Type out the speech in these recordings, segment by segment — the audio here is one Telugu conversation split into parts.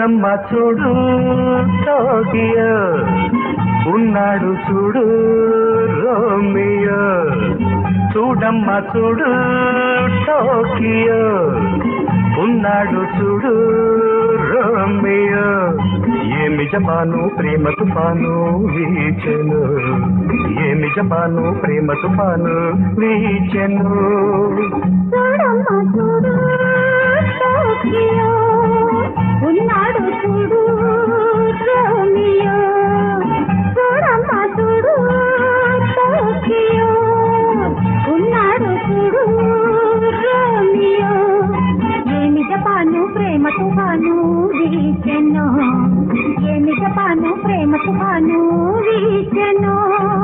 చూడమ్మ చూడు టోకియో ఉన్నాడు చూడు రోమియో చూడమ్మ చూడు టోకియో ఉన్నాడు చూడు రోమియో ఏమి జపాను ప్రేమ తుఫాను వీచెను ఏమి జపాను ప్రేమ తుఫాను వీచెను చూడమ్మ చూడు టోకియో ఉన్నాడు చూడు రోమియో చూడమ్మ చూడు టోకియో ఉన్నాడు చూడు రోమియో ఏమి జపాను ప్రేమ తుఫాను వీచెను ఏమి జపాను ప్రేమ తుఫాను వీచెను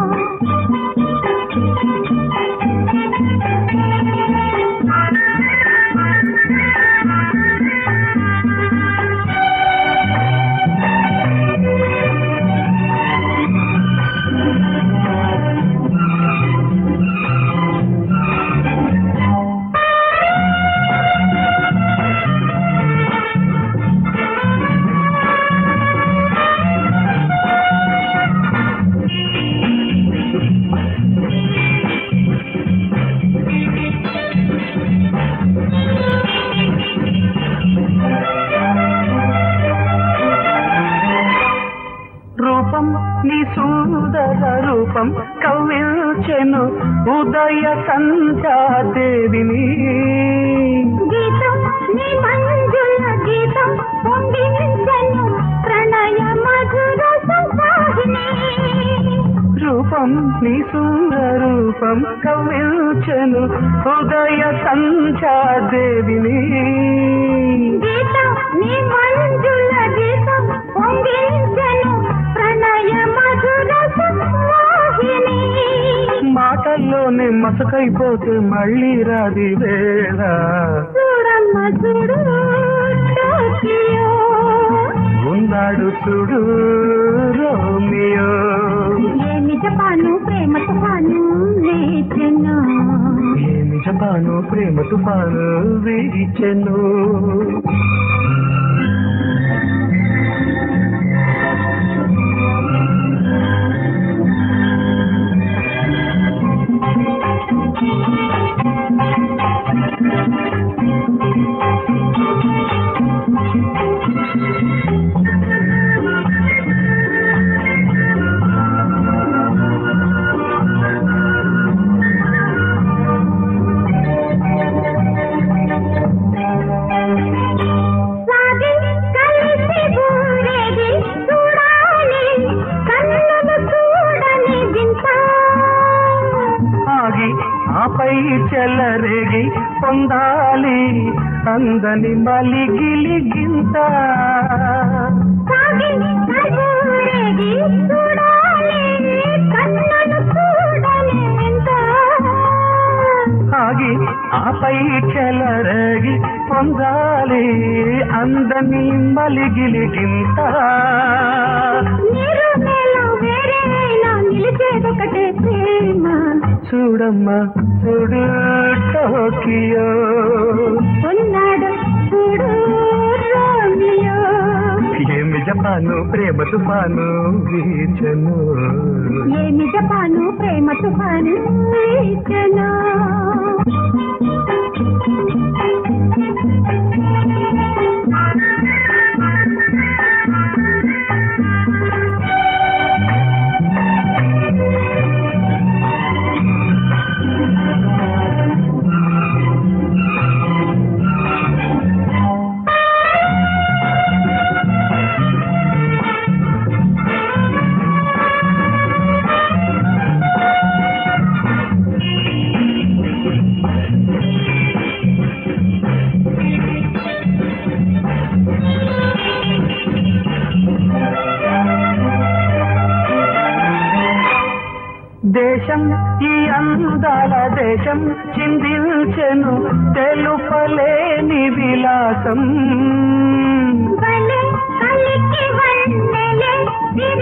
రూపం నీ సుందర రూపం కవ్విల్చెను ఉదయ సంధ్యాదేవిని గీతం నీ మంజుల గీతం పొంగించను ప్రణయ మధుర సంసాహిని రూపం నీ సుందర రూపం కవ్విల్చెను ఉదయ సంధ్యాదేవిని గీతం నీ మంజుల గీతం పొంగించను ప్రణయ మధుర సంసాహిని మాటల్లోనే మసకైపోతే మళ్ళీ రాది వేళ చూడమ్మ చూడు టోకియో ఉన్నాడు చూడు రోమియో ఏమి జపాను ప్రేమ తుఫాను లేచెను ఏమి జపాను ప్రేమ తుఫాను వీచెను సాగి కలిసి ఊరేగి చూడాలి కన్నులు చూడని వింత ఆగి ఆపై చెలరేగి పొందాలి అందని మలిగిలి గింత సాగి కలిసి ఊరేగి చూడాలి కన్నులు చూడని వింత ఆగి ఆపై చెలరేగి పొందాలి అందని మలిగిలి గింత నీరు నేల వేరేనా నిలిచేదొకటే ప్రేమ చూడమ్మా చూడు టోకియో ఉన్నాడు చూడు రోమియో ఏమి జపాను ప్రేమ తుఫాను వీచను ఏమి జపాను ప్రేమ తుఫాను వీచెను. దేశం ఈ అందాల దేశం చిందించెను తెలుపలేని విలాసం భలే కలికి వన్నెలే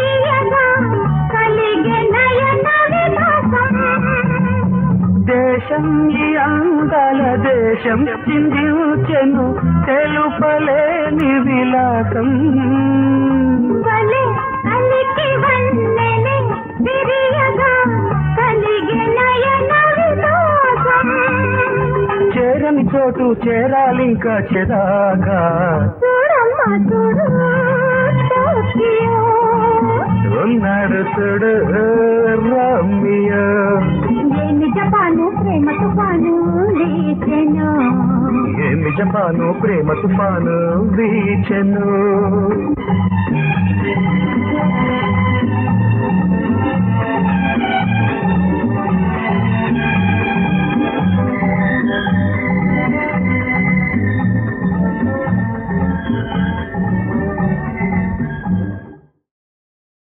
విరియగా కలిగే నయన విలాసం. దేశం దేశం ఈ అందాల దేశం చిందించెను తెలుపలేని విలాసం భలే కలికి వన్నెలే విరియగా కలిగే నయన విలాసం చేరని చోటు చేరాలింకా చెదాగా చూడమ్మా చూడు టోకియో ఉన్నాడు చూడు రమ్య ఏమి జపాను ప్రేమ తుఫాను లేచెను ఏమి జపాను ప్రేమ తుఫాను వీచెను